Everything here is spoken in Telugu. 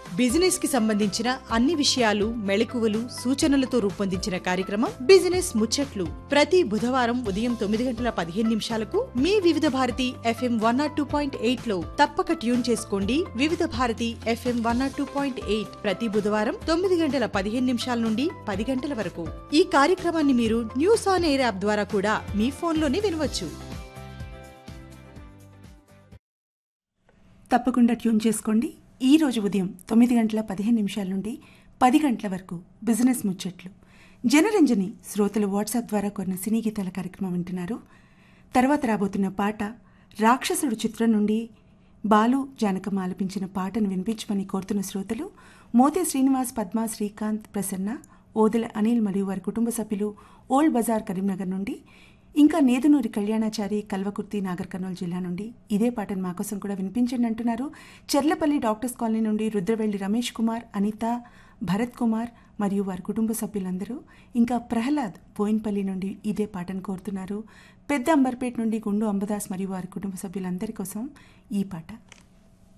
బిజినెస్ కి సంబంధించిన అన్ని విషయాలు మెళకువలు సూచనలతో రూపొందించిన కార్యక్రమం బిజినెస్ ముచ్చట్లు ప్రతి బుధవారం ఉదయం తొమ్మిది గంటల పదిహేను నిమిషాలకు మీ Vividh Bharati FM one naught two point eight లో తప్పక ట్యూన్ చేసుకోండి Vividh Bharati FM one naught two point eight ప్రతి బుధవారం తొమ్మిది గంటల పదిహేను నిమిషాల నుండి పది గంటల వరకు ఈ కార్యక్రమాన్ని మీరు న్యూస్ ఆన్ ఎయిర్ యాప్ ద్వారా కూడా మీ ఫోన్లోనే వినవచ్చు తప్పకుండా ట్యూన్ చేసుకోండి ఈ రోజు ఉదయం తొమ్మిది గంటల పదిహేను నిమిషాల నుండి పది గంటల వరకు బిజినెస్ ముచ్చట్లు జనరంజని శ్రోతలు వాట్సాప్ ద్వారా కొన్న సినీ గీతాల కార్యక్రమం వింటున్నారు తర్వాత రాబోతున్న పాట రాక్షసుడు చిత్రం నుండి బాలు జానకమ్మ ఆలపించిన పాటను వినిపించమని కోరుతున్న శ్రోతలు మోతే శ్రీనివాస్ పద్మ శ్రీకాంత్ ప్రసన్న ఓదెల అనిల్ మరియు వారి కుటుంబ సభ్యులు ఓల్డ్ బజార్ కరీంనగర్ నుండి ఇంకా నేదునూరి కళ్యాణాచారి కల్వకుర్తి నాగర్ కర్నూలు జిల్లా నుండి ఇదే పాటను మా కోసం కూడా వినిపించండి అంటున్నారు చెర్లపల్లి డాక్టర్స్ కాలనీ నుండి రుద్రవెల్లి రమేష్ కుమార్ అనిత భరత్ కుమార్ మరియు వారి కుటుంబ సభ్యులందరూ ఇంకా ప్రహ్లాద్ బోయిన్పల్లి నుండి ఇదే పాటను కోరుతున్నారు పెద్ద అంబర్పేట నుండి గుండు అంబదాస్ మరియు వారి కుటుంబ సభ్యులందరి కోసం ఈ పాట